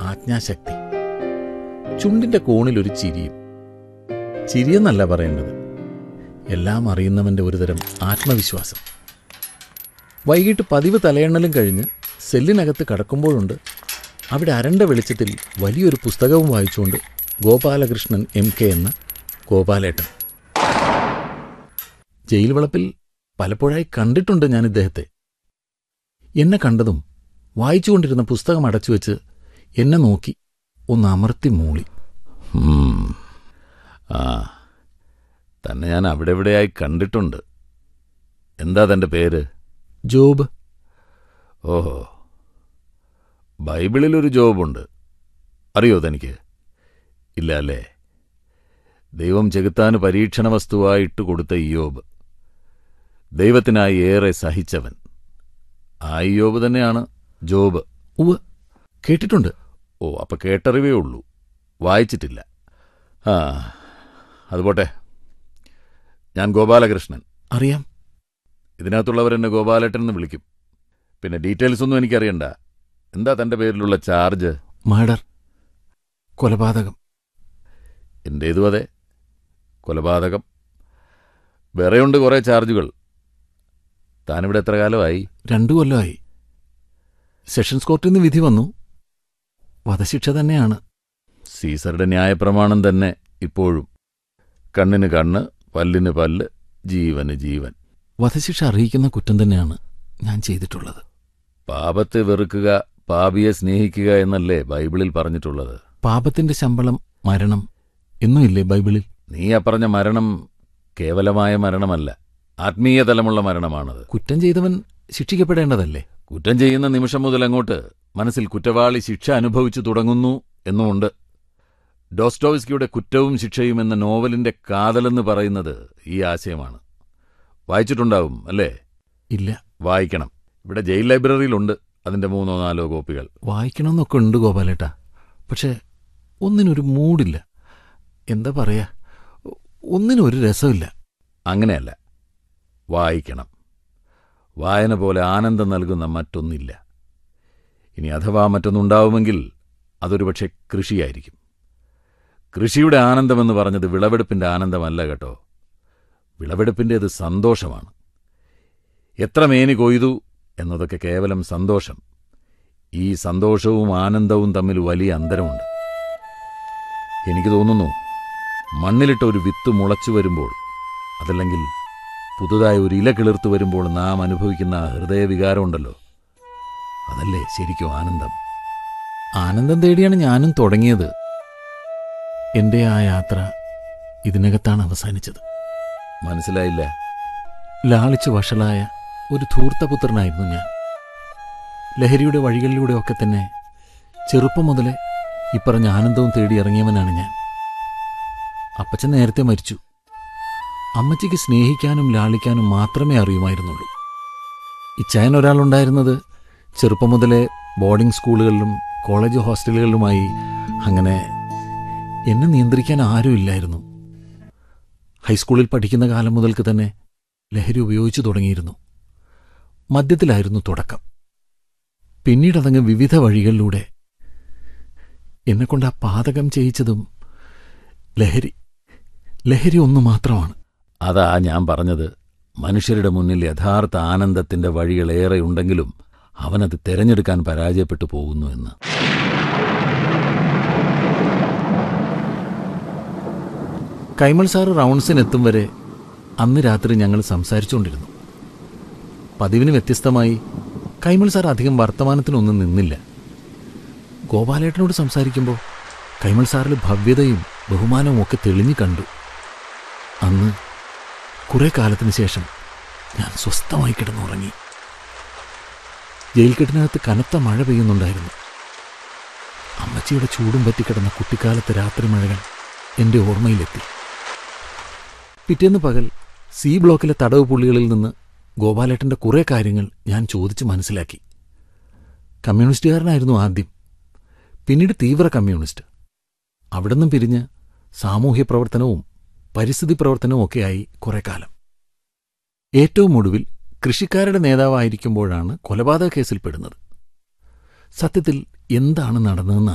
ആജ്ഞാശക്തി ചുണ്ടിന്റെ കോണിൽ ഒരു ചിരിയും ചിരിയെന്നല്ല പറയേണ്ടത് എല്ലാം അറിയുന്നവന്റെ ഒരുതരം ആത്മവിശ്വാസം വൈകിട്ട് പതിവ് തലയെണ്ണലും കഴിഞ്ഞ് സെല്ലിനകത്ത് കടക്കുമ്പോഴുണ്ട് അവിടെ അരണ്ട വെളിച്ചത്തിൽ വലിയൊരു പുസ്തകവും വായിച്ചുകൊണ്ട് ഗോപാലകൃഷ്ണൻ എം കെ എന്ന ഗോപാലേട്ടൻ ജയിൽ വളപ്പിൽ പലപ്പോഴായി കണ്ടിട്ടുണ്ട് ഞാൻ ഇദ്ദേഹത്തെ എന്നെ കണ്ടതും വായിച്ചുകൊണ്ടിരുന്ന പുസ്തകം അടച്ചുവെച്ച് എന്നെ നോക്കി ഒന്ന് അമർത്തി മൂളി ഉം. ആ തന്നെ ഞാൻ അവിടെ ഇവിടെയായി കണ്ടിട്ടുണ്ട് എന്താ തന്റെ പേര് ജോബ് ഓഹോ ബൈബിളിൽ ഒരു ജോബുണ്ട് അറിയോ തനിക്ക് ഇല്ല അല്ലേ ദൈവം ചെകുത്താന് പരീക്ഷണ വസ്തുവായിട്ട് കൊടുത്ത ഇയോബ് ദൈവത്തിനായി ഏറെ സഹിച്ചവൻ ആ ഇയോബ് തന്നെയാണ് ജോബ് ഉവ് കേട്ടിട്ടുണ്ട് ഓ അപ്പൊ കേട്ടറിവേ ഉള്ളൂ വായിച്ചിട്ടില്ല ആ അതുപോട്ടെ ഞാൻ ഗോപാലകൃഷ്ണൻ അറിയാം ഇതിനകത്തുള്ളവരെന്നെ ഗോപാലേട്ടൻ എന്ന് വിളിക്കും പിന്നെ ഡീറ്റെയിൽസ് ഒന്നും എനിക്കറിയണ്ട എന്താ തന്റെ പേരിലുള്ള ചാർജ് മർഡർ കൊലപാതകം എന്റേതും അതെ കൊലപാതകം വേറെയുണ്ട് കുറേ ചാർജുകൾ താനിവിടെ എത്ര കാലമായി രണ്ടു കൊല്ലമായി സെഷൻസ് കോർട്ടിൽ നിന്ന് വിധി വന്നു വധശിക്ഷ തന്നെയാണ് സീസറുടെ ന്യായപ്രമാണം തന്നെ ഇപ്പോഴും കണ്ണിന് കണ്ണ് പല്ലിന് പല്ല് ജീവന് ജീവൻ വധശിക്ഷ അറിയിക്കുന്ന കുറ്റം തന്നെയാണ് ഞാൻ ചെയ്തിട്ടുള്ളത് പാപത്തെ വെറുക്കുക പാപിയെ സ്നേഹിക്കുക എന്നല്ലേ ബൈബിളിൽ പറഞ്ഞിട്ടുള്ളത് പാപത്തിന്റെ ശമ്പളം മരണം എന്നുമില്ലേ ബൈബിളിൽ നീ അപ്പറഞ്ഞ മരണം കേവലമായ മരണമല്ല ആത്മീയ തലമുള്ള മരണമാണത് കുറ്റം ചെയ്തവൻ ശിക്ഷിക്കപ്പെടേണ്ടതല്ലേ കുറ്റം ചെയ്യുന്ന നിമിഷം മുതൽ അങ്ങോട്ട് മനസ്സിൽ കുറ്റവാളി ശിക്ഷ അനുഭവിച്ചു തുടങ്ങുന്നു എന്നുമുണ്ട് ഡോസ്റ്റോവ്സ്കിയുടെ കുറ്റവും ശിക്ഷയും എന്ന നോവലിന്റെ കാതലെന്ന് പറയുന്നത് ഈ ആശയമാണ് വായിച്ചിട്ടുണ്ടാവും അല്ലേ ഇല്ല വായിക്കണം ഇവിടെ ജയിൽ ലൈബ്രറിയിലുണ്ട് അതിന്റെ മൂന്നോ നാലോ കോപ്പികൾ വായിക്കണമെന്നൊക്കെ ഉണ്ട് ഗോപാലേട്ടാ പക്ഷെ ഒന്നിനൊരു മൂഡില്ല എന്താ പറയാ ഒന്നിനും ഒരു രസമില്ല അങ്ങനെയല്ല വായിക്കണം വായന പോലെ ആനന്ദം നൽകുന്ന മറ്റൊന്നില്ല ഇനി അഥവാ മറ്റൊന്നുണ്ടാവുമെങ്കിൽ അതൊരു പക്ഷേ കൃഷിയായിരിക്കും കൃഷിയുടെ ആനന്ദമെന്ന് പറഞ്ഞത് വിളവെടുപ്പിന്റെ ആനന്ദമല്ല കേട്ടോ വിളവെടുപ്പിൻ്റേത് സന്തോഷമാണ് എത്ര മേനി കൊയ്തു എന്നതൊക്കെ കേവലം സന്തോഷം ഈ സന്തോഷവും ആനന്ദവും തമ്മിൽ വലിയ അന്തരമുണ്ട് എനിക്ക് തോന്നുന്നു മണ്ണിലിട്ട ഒരു വിത്ത് മുളച്ചു വരുമ്പോൾ അതല്ലെങ്കിൽ പുതുതായി ഒരു ഇല കിളിർത്തു വരുമ്പോൾ നാം അനുഭവിക്കുന്ന ആ ഹൃദയവികാരമുണ്ടല്ലോ അതല്ലേ ശരിക്കും ആനന്ദം ആനന്ദം തേടിയാണ് ഞാനും തുടങ്ങിയത് എന്റെ ആ യാത്ര ഇതിനകത്താണ് അവസാനിച്ചത് മനസ്സിലായില്ല ലാളിച്ച് വഷളായ ഒരു ധൂർത്തപുത്രനായിരുന്നു ഞാൻ ലഹരിയുടെ വഴികളിലൂടെയൊക്കെ തന്നെ ചെറുപ്പം മുതലേ ഇപ്പറഞ്ഞ ആനന്ദവും തേടി ഇറങ്ങിയവനാണ് ഞാൻ അപ്പച്ചൻ നേരത്തെ മരിച്ചു അമ്മച്ചിക്ക് സ്നേഹിക്കാനും ലാളിക്കാനും മാത്രമേ അറിയുമായിരുന്നുള്ളൂ ഇച്ചായൻ ഒരാളുണ്ടായിരുന്നത് ചെറുപ്പം മുതലേ ബോർഡിംഗ് സ്കൂളുകളിലും കോളേജ് ഹോസ്റ്റലുകളിലുമായി അങ്ങനെ എന്നെ നിയന്ത്രിക്കാൻ ആരുമില്ലായിരുന്നു ഹൈസ്കൂളിൽ പഠിക്കുന്ന കാലം മുതൽക്ക് തന്നെ ലഹരി ഉപയോഗിച്ചു തുടങ്ങിയിരുന്നു മദ്യത്തിലായിരുന്നു തുടക്കം പിന്നീടതങ്ങ് വിവിധ വഴികളിലൂടെ എന്നെക്കൊണ്ട് ആ പാതകം ചെയ്യിച്ചതും ലഹരി ലഹരി ഒന്നു മാത്രമാണ് അതാ ഞാൻ പറഞ്ഞത് മനുഷ്യരുടെ മുന്നിൽ യഥാർത്ഥ ആനന്ദത്തിന്റെ വഴികളേറെയുണ്ടെങ്കിലും അവനത് തിരഞ്ഞെടുക്കാൻ പരാജയപ്പെട്ടു പോകുന്നു എന്ന് കൈമൾ സാറ് റൗണ്ട്സിനെത്തും വരെ അന്ന് രാത്രി ഞങ്ങൾ സംസാരിച്ചുകൊണ്ടിരുന്നു പതിവിന് വ്യത്യസ്തമായി കൈമൾ സാർ അധികം വർത്തമാനത്തിനൊന്നും നിന്നില്ല ഗോപാലേട്ടനോട് സംസാരിക്കുമ്പോൾ കൈമൾ സാറിൽ ഭവ്യതയും ബഹുമാനവും ഒക്കെ തെളിഞ്ഞു കണ്ടു അന്ന് കുറെ കാലത്തിന് ശേഷം ഞാൻ സ്വസ്ഥമായി കിടന്നുറങ്ങി ജയിൽ കെട്ടിനകത്ത് കനത്ത മഴ പെയ്യുന്നുണ്ടായിരുന്നു അമ്മച്ചിയുടെ ചൂടും പറ്റിക്കിടന്ന കുട്ടിക്കാലത്തെ രാത്രി മഴകൾ എൻ്റെ ഓർമ്മയിലെത്തി പിറ്റേന്ന് പകൽ സി ബ്ലോക്കിലെ തടവ് പുള്ളികളിൽ നിന്ന് ഗോപാലേട്ടൻ്റെ കുറേ കാര്യങ്ങൾ ഞാൻ ചോദിച്ച് മനസ്സിലാക്കി കമ്മ്യൂണിസ്റ്റുകാരനായിരുന്നു ആദ്യം പിന്നീട് തീവ്ര കമ്മ്യൂണിസ്റ്റ് അവിടുന്ന് പിരിഞ്ഞ് സാമൂഹ്യ പ്രവർത്തനവും പരിസ്ഥിതി പ്രവർത്തനവും ഒക്കെയായി കുറെ കാലം ഏറ്റവും ഒടുവിൽ കൃഷിക്കാരുടെ നേതാവായിരിക്കുമ്പോഴാണ് കൊലപാതക കേസിൽപ്പെടുന്നത് സത്യത്തിൽ എന്താണ് നടന്നതെന്ന്